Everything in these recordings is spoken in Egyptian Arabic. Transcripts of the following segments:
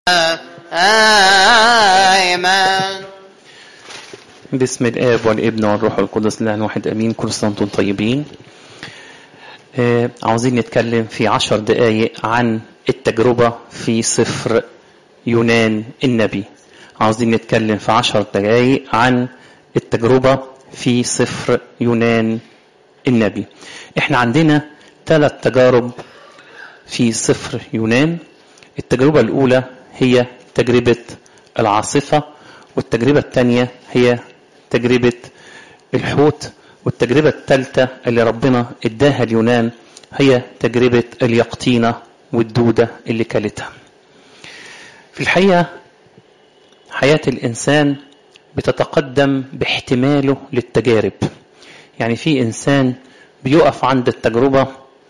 آمين باسم الآب والابن والروح القدس الله واحد أمين كل سنة وانتم طيبين آه عاوزين نتكلم في عشر دقايق عن التجربة في سفر يونان النبي عاوزين نتكلم في عشر دقايق عن التجربة في سفر يونان النبي احنا عندنا ثلاث تجارب في سفر يونان التجربة الأولى هي تجربة العاصفة والتجربة الثانية هي تجربة الحوت والتجربة الثالثة اللي ربنا اداها اليونان هي تجربة اليقطينة والدودة اللي كلتها في الحقيقة حياة الإنسان بتتقدم باحتماله للتجارب يعني في إنسان بيقف عند التجربة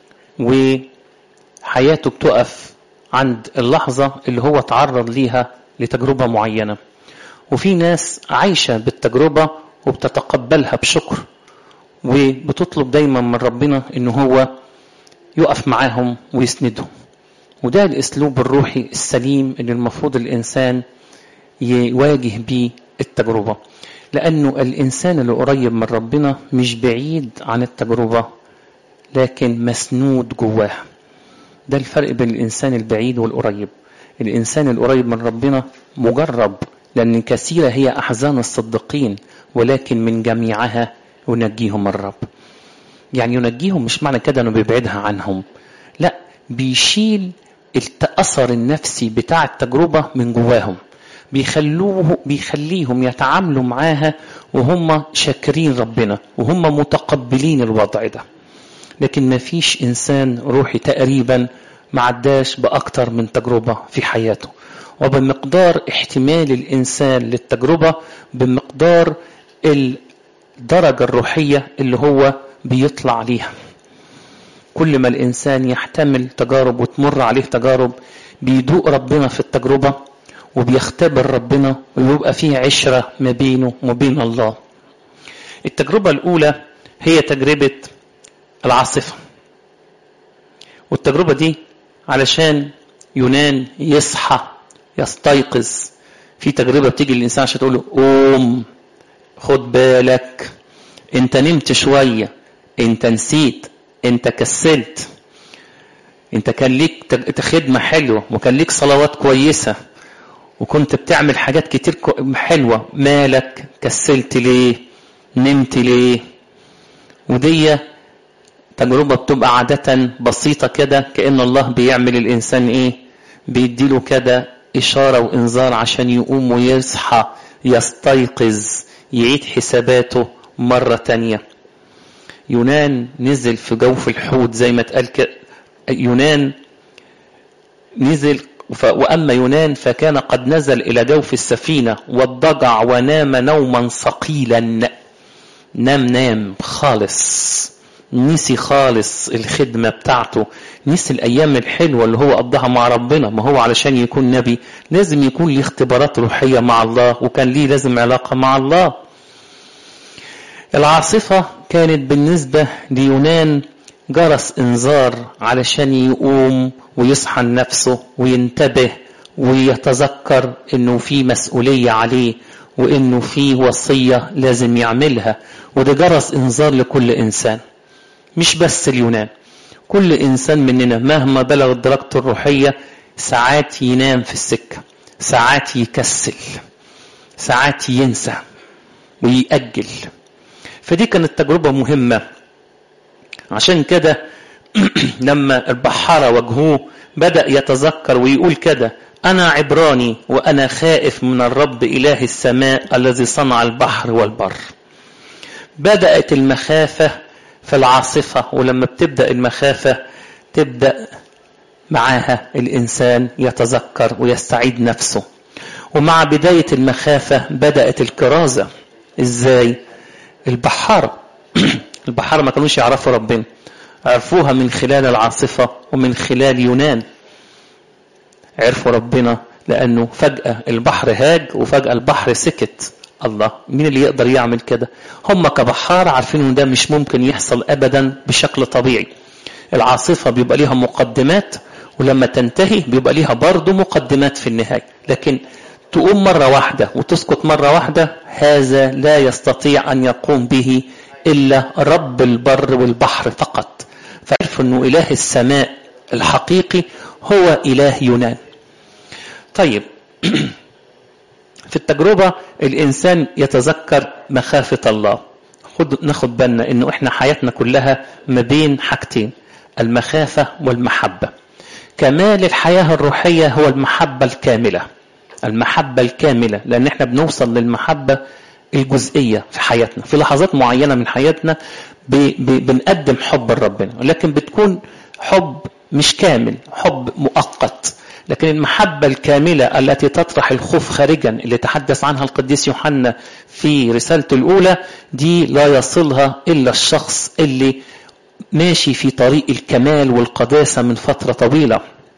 وحياته بتقف عند اللحظة اللي هو تعرض ليها لتجربة معينة وفي ناس عايشة بالتجربة وبتتقبلها بشكر وبتطلب دايما من ربنا ان هو يقف معاهم ويسندهم وده الاسلوب الروحي السليم اللي المفروض الانسان يواجه بيه التجربة لانه الانسان اللي قريب من ربنا مش بعيد عن التجربة لكن مسنود جواه ده الفرق بين الانسان البعيد والقريب الانسان القريب من ربنا مجرب لأن كثيرة هي أحزان الصديقين ولكن من جميعها ينجيهم الرب يعني ينجيهم مش معنى كده أنه بيبعدها عنهم لا بيشيل التأثر النفسي بتاع التجربة من جواهم بيخلوه بيخليهم يتعاملوا معاها وهم شاكرين ربنا وهم متقبلين الوضع ده لكن ما فيش إنسان روحي تقريبا ما عداش بأكتر من تجربة في حياته وبمقدار احتمال الإنسان للتجربة بمقدار الدرجة الروحية اللي هو بيطلع ليها كل ما الإنسان يحتمل تجارب وتمر عليه تجارب بيدوق ربنا في التجربة وبيختبر ربنا ويبقى فيه عشرة ما بينه وبين الله التجربة الأولى هي تجربة العاصفة والتجربة دي علشان يونان يصحى يستيقظ في تجربة بتيجي للإنسان عشان تقول له قوم خد بالك انت نمت شوية انت نسيت انت كسلت انت كان ليك خدمة حلوة وكان ليك صلوات كويسة وكنت بتعمل حاجات كتير حلوة مالك كسلت ليه نمت ليه ودي تجربة بتبقى عادة بسيطة كده كأن الله بيعمل الإنسان إيه بيديله كده إشارة وإنذار عشان يقوم ويصحى يستيقظ يعيد حساباته مرة تانية يونان نزل في جوف الحوت زي ما اتقال كده يونان نزل وأما يونان فكان قد نزل إلى جوف السفينة واضطجع ونام نوما ثقيلا نام نام خالص نسي خالص الخدمة بتاعته نسي الأيام الحلوة اللي هو قضاها مع ربنا ما هو علشان يكون نبي لازم يكون ليه اختبارات روحية مع الله وكان ليه لازم علاقة مع الله العاصفة كانت بالنسبة ليونان جرس انذار علشان يقوم ويصحى لنفسه وينتبه ويتذكر انه في مسؤولية عليه وانه في وصية لازم يعملها وده جرس انذار لكل انسان مش بس اليونان كل إنسان مننا مهما بلغت درجته الروحية ساعات ينام في السكة ساعات يكسل ساعات ينسى ويأجل فدي كانت تجربة مهمة عشان كده لما البحارة واجهوه بدأ يتذكر ويقول كده أنا عبراني وأنا خائف من الرب إله السماء الذي صنع البحر والبر بدأت المخافة في العاصفة ولما بتبدأ المخافة تبدأ معاها الإنسان يتذكر ويستعيد نفسه ومع بداية المخافة بدأت الكرازة إزاي البحارة البحارة ما كانوش يعرفوا ربنا عرفوها من خلال العاصفة ومن خلال يونان عرفوا ربنا لأنه فجأة البحر هاج وفجأة البحر سكت الله مين اللي يقدر يعمل كده هم كبحار عارفين ان ده مش ممكن يحصل ابدا بشكل طبيعي العاصفة بيبقى ليها مقدمات ولما تنتهي بيبقى ليها برضه مقدمات في النهاية لكن تقوم مرة واحدة وتسقط مرة واحدة هذا لا يستطيع أن يقوم به إلا رب البر والبحر فقط فعرفوا أنه إله السماء الحقيقي هو إله يونان طيب في التجربة الإنسان يتذكر مخافة الله خد ناخد بالنا انه احنا حياتنا كلها ما بين حاجتين المخافة والمحبة كمال الحياة الروحية هو المحبة الكاملة المحبة الكاملة لان احنا بنوصل للمحبة الجزئية في حياتنا في لحظات معينة من حياتنا ب ب بنقدم حب لربنا لكن بتكون حب مش كامل حب مؤقت لكن المحبة الكاملة التي تطرح الخوف خارجا اللي تحدث عنها القديس يوحنا في رسالته الأولى دي لا يصلها إلا الشخص اللي ماشي في طريق الكمال والقداسة من فترة طويلة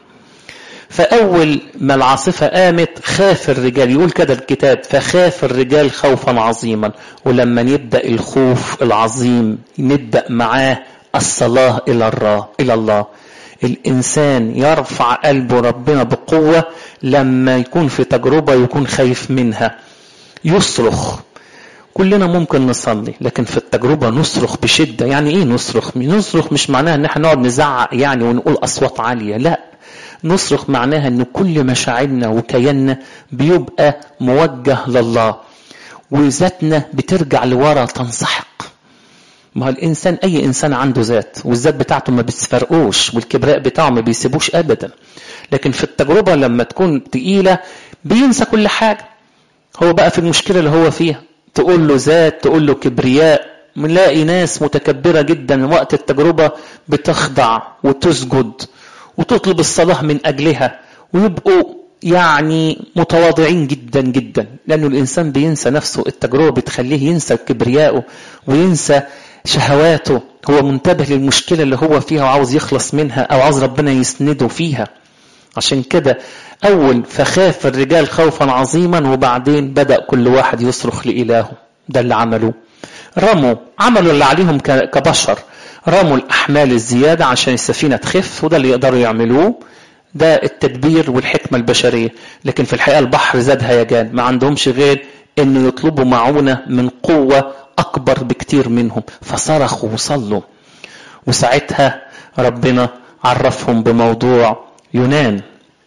فأول ما العاصفة قامت خاف الرجال يقول كده الكتاب فخاف الرجال خوفا عظيما ولما يبدأ الخوف العظيم نبدأ معاه الصلاة إلى الله إلى الله الإنسان يرفع قلبه ربنا بقوة لما يكون في تجربة يكون خايف منها يصرخ كلنا ممكن نصلي لكن في التجربة نصرخ بشدة يعني ايه نصرخ نصرخ مش معناها ان احنا نقعد نزعق يعني ونقول اصوات عالية لا نصرخ معناها ان كل مشاعرنا وكياننا بيبقى موجه لله وذاتنا بترجع لورا تنسحق ما هو الانسان اي انسان عنده ذات والذات بتاعته ما بتفرقوش والكبراء بتاعه ما بيسيبوش ابدا لكن في التجربه لما تكون تقيله بينسى كل حاجه هو بقى في المشكله اللي هو فيها تقول له ذات تقول له كبرياء بنلاقي ناس متكبره جدا وقت التجربه بتخضع وتسجد وتطلب الصلاه من اجلها ويبقوا يعني متواضعين جدا جدا لانه الانسان بينسى نفسه التجربه بتخليه ينسى كبرياءه وينسى شهواته هو منتبه للمشكلة اللي هو فيها وعاوز يخلص منها أو عاوز ربنا يسنده فيها عشان كده أول فخاف الرجال خوفا عظيما وبعدين بدأ كل واحد يصرخ لإلهه ده اللي عملوه رموا عملوا اللي عليهم كبشر رموا الأحمال الزيادة عشان السفينة تخف وده اللي يقدروا يعملوه ده التدبير والحكمة البشرية لكن في الحقيقة البحر زاد هيجان ما عندهمش غير انه يطلبوا معونة من قوة أكبر بكتير منهم فصرخوا وصلوا وساعتها ربنا عرفهم بموضوع يونان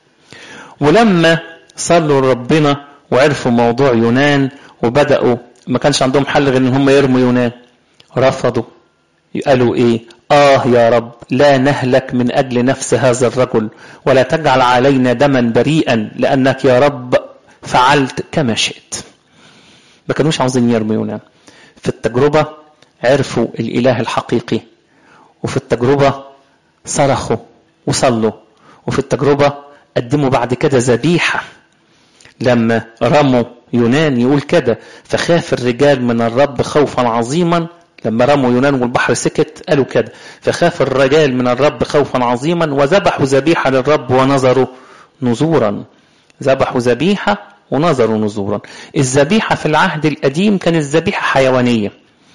ولما صلوا لربنا وعرفوا موضوع يونان وبدأوا ما كانش عندهم حل غير ان هم يرموا يونان رفضوا قالوا ايه اه يا رب لا نهلك من اجل نفس هذا الرجل ولا تجعل علينا دما بريئا لانك يا رب فعلت كما شئت ما كانوش عاوزين يرموا يونان في التجربة عرفوا الإله الحقيقي وفي التجربة صرخوا وصلوا وفي التجربة قدموا بعد كده ذبيحة لما رموا يونان يقول كده فخاف الرجال من الرب خوفا عظيما لما رموا يونان والبحر سكت قالوا كده فخاف الرجال من الرب خوفا عظيما وذبحوا ذبيحة للرب ونظروا نزورا ذبحوا ذبيحة ونظروا نزورا الذبيحة في العهد القديم كانت ذبيحة حيوانية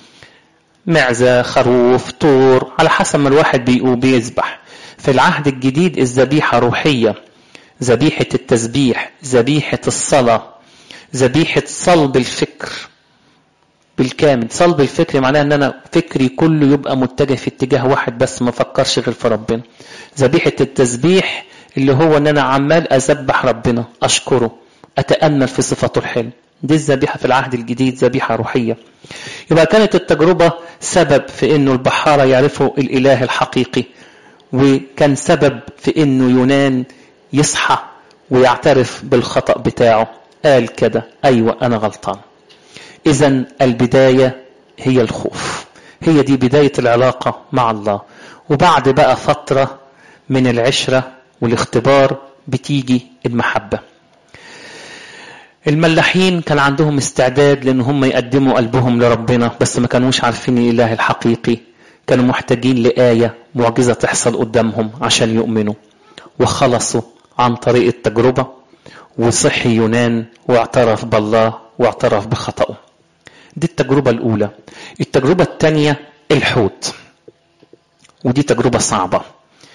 معزة خروف طور على حسب ما الواحد بيقوم بيذبح في العهد الجديد الذبيحة روحية ذبيحة التسبيح ذبيحة الصلاة ذبيحة صلب الفكر بالكامل صلب الفكر معناه ان انا فكري كله يبقى متجه في اتجاه واحد بس ما فكرش غير في ربنا ذبيحة التسبيح اللي هو ان انا عمال اذبح ربنا اشكره أتأمل في صفاته الحلم دي الذبيحة في العهد الجديد ذبيحة روحية يبقى كانت التجربة سبب في أنه البحارة يعرفوا الإله الحقيقي وكان سبب في أنه يونان يصحى ويعترف بالخطأ بتاعه قال كده أيوة أنا غلطان إذا البداية هي الخوف هي دي بداية العلاقة مع الله وبعد بقى فترة من العشرة والاختبار بتيجي المحبة الملاحين كان عندهم استعداد لان هم يقدموا قلبهم لربنا بس ما كانوش عارفين الاله الحقيقي كانوا محتاجين لآية معجزة تحصل قدامهم عشان يؤمنوا وخلصوا عن طريق التجربة وصحي يونان واعترف بالله واعترف بخطأه دي التجربة الأولى التجربة الثانية الحوت ودي تجربة صعبة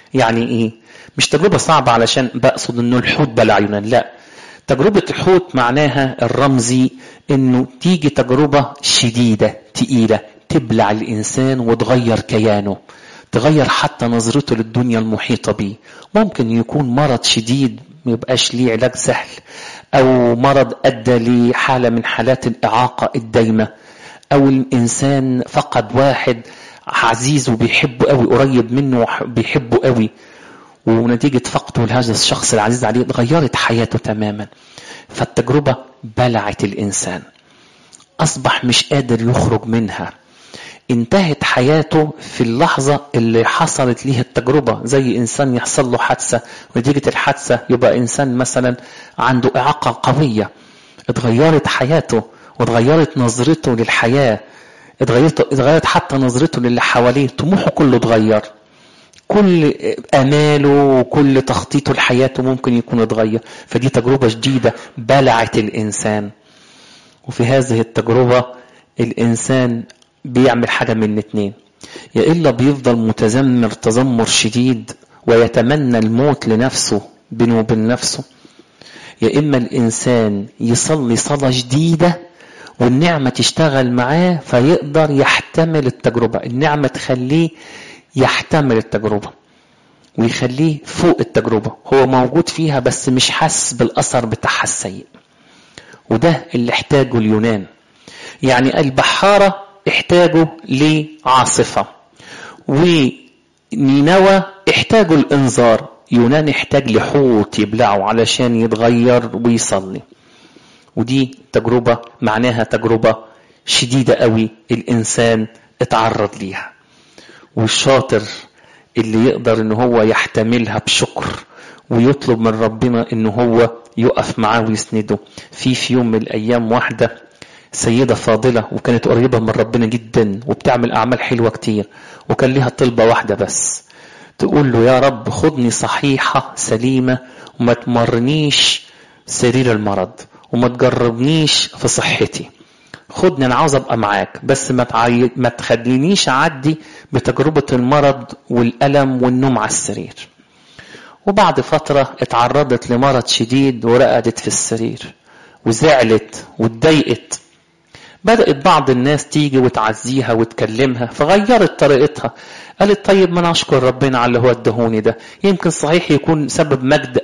يعني ايه مش تجربة صعبة علشان بقصد انه الحوت بلع يونان لا تجربة الحوت معناها الرمزي انه تيجي تجربة شديدة تقيلة تبلع الانسان وتغير كيانه تغير حتى نظرته للدنيا المحيطة به ممكن يكون مرض شديد ما يبقاش ليه علاج سهل او مرض ادى لحالة من حالات الاعاقة الدايمة او الانسان فقد واحد عزيز وبيحبه قوي قريب منه بيحبه قوي ونتيجة فقده لهذا الشخص العزيز عليه اتغيرت حياته تماما فالتجربة بلعت الإنسان أصبح مش قادر يخرج منها انتهت حياته في اللحظة اللي حصلت ليه التجربة زي إنسان يحصل له حادثة ونتيجة الحادثة يبقى إنسان مثلا عنده إعاقة قوية اتغيرت حياته واتغيرت نظرته للحياة اتغيرت, اتغيرت حتى نظرته للي حواليه طموحه كله اتغير كل اماله وكل تخطيطه لحياته ممكن يكون اتغير فدي تجربه جديده بلعت الانسان وفي هذه التجربه الانسان بيعمل حاجه من الاتنين يا الا بيفضل متذمر تذمر شديد ويتمنى الموت لنفسه بينه وبين نفسه يا اما الانسان يصلي صلاه جديده والنعمه تشتغل معاه فيقدر يحتمل التجربه النعمه تخليه يحتمل التجربة ويخليه فوق التجربة هو موجود فيها بس مش حاسس بالأثر بتاعها السيء وده اللي احتاجه اليونان يعني البحارة احتاجوا لعاصفة ونينوى احتاجوا الانذار يونان احتاج لحوت يبلعه علشان يتغير ويصلي ودي تجربة معناها تجربة شديدة قوي الإنسان اتعرض ليها والشاطر اللي يقدر ان هو يحتملها بشكر ويطلب من ربنا ان هو يقف معاه ويسنده في في يوم من الايام واحده سيده فاضله وكانت قريبه من ربنا جدا وبتعمل اعمال حلوه كتير وكان ليها طلبه واحده بس تقول له يا رب خدني صحيحه سليمه وما تمرنيش سرير المرض وما تجربنيش في صحتي خدني انا عاوز ابقى معاك بس ما تعي... ما تخلينيش اعدي بتجربه المرض والالم والنوم على السرير وبعد فتره اتعرضت لمرض شديد ورقدت في السرير وزعلت واتضايقت بدأت بعض الناس تيجي وتعزيها وتكلمها فغيرت طريقتها قالت طيب ما انا اشكر ربنا على اللي هو ادهوني ده يمكن صحيح يكون سبب مجد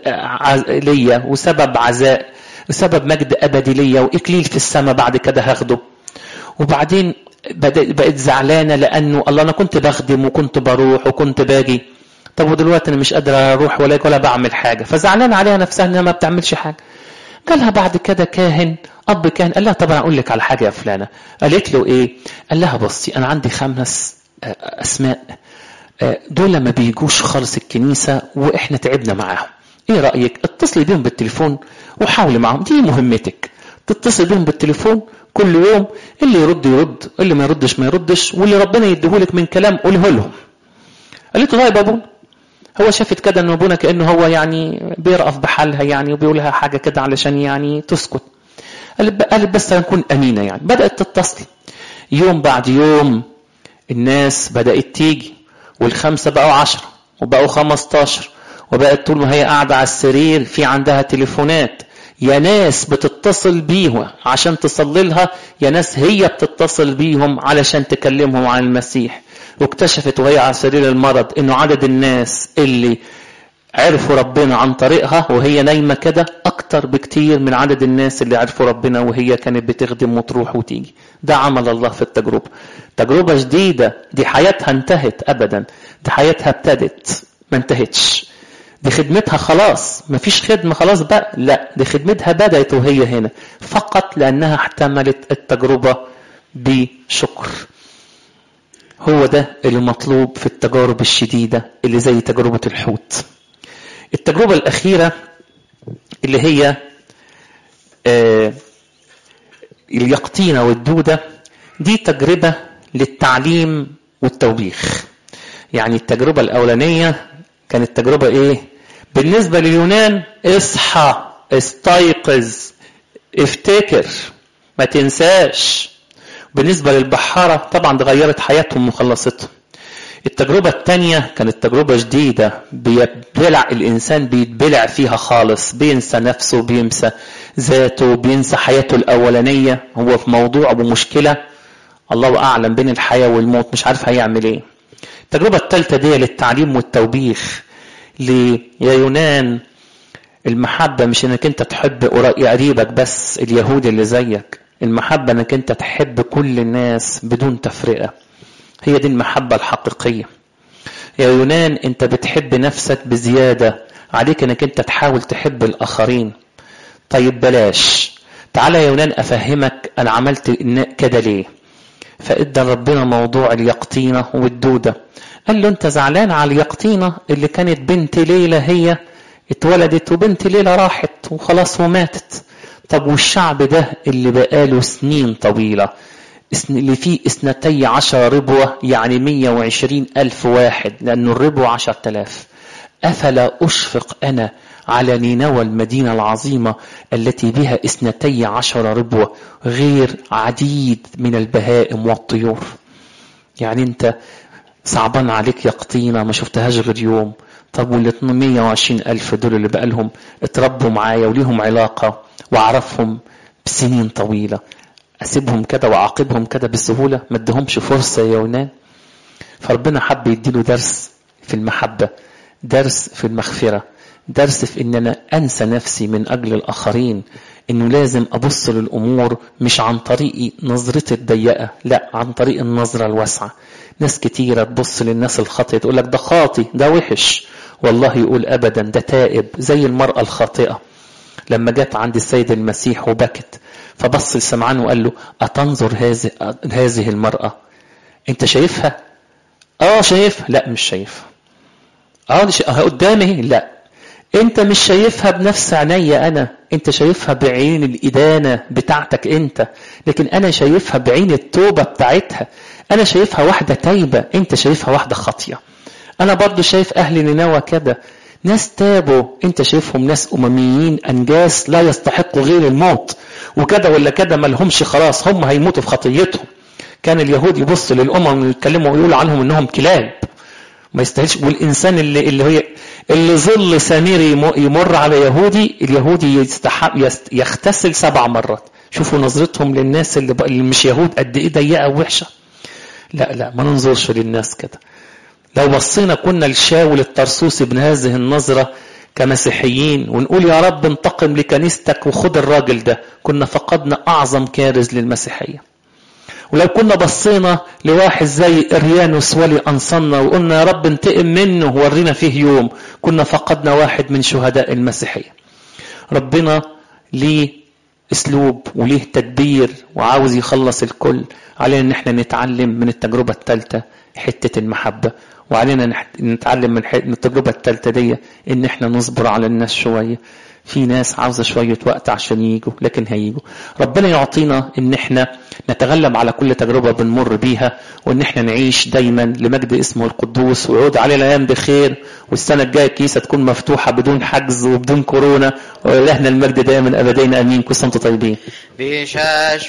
ليا وسبب عزاء وسبب مجد ابدي ليا واكليل في السماء بعد كده هاخده وبعدين بقت زعلانه لانه الله انا كنت بخدم وكنت بروح وكنت باجي طب ودلوقتي انا مش قادره اروح ولا ولا بعمل حاجه فزعلانه عليها نفسها انها ما بتعملش حاجه قالها بعد كده كاهن اب كاهن قال لها طب انا اقول لك على حاجه يا فلانه قالت له ايه قال لها بصي انا عندي خمس اسماء دول ما بيجوش خالص الكنيسه واحنا تعبنا معاهم ايه رايك اتصلي بيهم بالتليفون وحاولي معاهم دي مهمتك تتصل بيهم بالتليفون كل يوم اللي يرد يرد اللي ما يردش ما يردش واللي ربنا يديهولك من كلام قوله لهم قالت له طيب ابونا هو شافت كده ان ابونا كانه هو يعني بيرأف بحالها يعني وبيقول لها حاجه كده علشان يعني تسكت قالت بس هنكون امينه يعني بدات تتصل يوم بعد يوم الناس بدات تيجي والخمسه بقوا عشرة وبقوا خمستاشر وبقت طول ما هي قاعده على السرير في عندها تليفونات يا ناس بتتصل بيهم عشان تصلي لها يا ناس هي بتتصل بيهم علشان تكلمهم عن المسيح واكتشفت وهي على سرير المرض انه عدد الناس اللي عرفوا ربنا عن طريقها وهي نايمة كده أكتر بكتير من عدد الناس اللي عرفوا ربنا وهي كانت بتخدم وتروح وتيجي ده عمل الله في التجربة تجربة جديدة دي حياتها انتهت أبدا دي حياتها ابتدت ما انتهتش دي خدمتها خلاص مفيش خدمة خلاص بقى لا دي خدمتها بدأت وهي هنا فقط لأنها احتملت التجربة بشكر هو ده اللي مطلوب في التجارب الشديدة اللي زي تجربة الحوت التجربة الأخيرة اللي هي آه اليقطينة والدودة دي تجربة للتعليم والتوبيخ يعني التجربة الأولانية كانت تجربة إيه بالنسبة لليونان اصحى استيقظ افتكر ما تنساش بالنسبة للبحارة طبعا دي غيرت حياتهم وخلصتهم التجربة التانية كانت تجربة جديدة بيتبلع الإنسان بيتبلع فيها خالص بينسى نفسه بينسى ذاته بينسى حياته الأولانية هو في موضوع أو مشكلة الله أعلم بين الحياة والموت مش عارف هيعمل إيه التجربة الثالثة دي للتعليم والتوبيخ يا يونان المحبة مش انك انت تحب قريبك بس اليهود اللي زيك المحبة انك انت تحب كل الناس بدون تفرقة هي دي المحبة الحقيقية يا يونان انت بتحب نفسك بزيادة عليك انك انت تحاول تحب الاخرين طيب بلاش تعالى يا يونان افهمك انا عملت كده ليه فادى ربنا موضوع اليقطينة والدودة قال له انت زعلان على اليقطينة اللي كانت بنت ليلى هي اتولدت وبنت ليلى راحت وخلاص وماتت طب والشعب ده اللي بقاله سنين طويلة اللي فيه اثنتي عشر ربوة يعني مية وعشرين ألف واحد لأنه الربوة عشر تلاف أفلا أشفق أنا على نينوى المدينة العظيمة التي بها اثنتي عشر ربوة غير عديد من البهائم والطيور يعني انت صعبان عليك يقطينة ما شفتهاش غير يوم طب وال 120 ألف دول اللي بقى لهم اتربوا معايا وليهم علاقة وأعرفهم بسنين طويلة أسيبهم كده وأعاقبهم كده بسهولة ما ادهمش فرصة يا يونان فربنا حب يديله درس في المحبة درس في المغفرة درس في ان انا انسى نفسي من اجل الاخرين انه لازم ابص للامور مش عن طريق نظرتي الضيقه لا عن طريق النظره الواسعه ناس كتيره تبص للناس الخاطئه تقول لك ده خاطي ده وحش والله يقول ابدا ده تائب زي المراه الخاطئه لما جت عند السيد المسيح وبكت فبص لسمعان وقال له اتنظر هذه هذه المراه انت شايفها اه شايفها لا مش شايفها اه قدامي لا انت مش شايفها بنفس عينيا انا انت شايفها بعين الادانه بتاعتك انت لكن انا شايفها بعين التوبه بتاعتها انا شايفها واحده تايبه انت شايفها واحده خاطيه انا برضو شايف اهل نينوى كده ناس تابوا انت شايفهم ناس امميين انجاس لا يستحقوا غير الموت وكده ولا كده ما لهمش خلاص هم هيموتوا في خطيتهم كان اليهود يبصوا للامم ويتكلموا ويقولوا عنهم انهم كلاب ما يستاهلش والانسان اللي اللي هي اللي ظل سمير يمر على يهودي اليهودي يستحق يغتسل سبع مرات شوفوا نظرتهم للناس اللي, اللي مش يهود قد ايه ضيقه ووحشه لا لا ما ننظرش للناس كده لو بصينا كنا لشاول الطرسوسي بن هذه النظرة كمسيحيين ونقول يا رب انتقم لكنيستك وخد الراجل ده كنا فقدنا أعظم كارز للمسيحية ولو كنا بصينا لواحد زي إريانوس ولي أنصنا وقلنا يا رب انتقم منه وورينا فيه يوم كنا فقدنا واحد من شهداء المسيحية ربنا ليه اسلوب وليه تدبير وعاوز يخلص الكل علينا ان احنا نتعلم من التجربة الثالثة حتة المحبة وعلينا نتعلم من التجربة الثالثة دي ان احنا نصبر على الناس شوية في ناس عاوزة شوية وقت عشان يجوا لكن هيجوا ربنا يعطينا ان احنا نتغلب على كل تجربة بنمر بيها وان احنا نعيش دايما لمجد اسمه القدوس ويعود علينا الايام بخير والسنة الجاية الكيسة تكون مفتوحة بدون حجز وبدون كورونا ولهنا المجد دائما ابدين امين كل سنة طيبين بشاش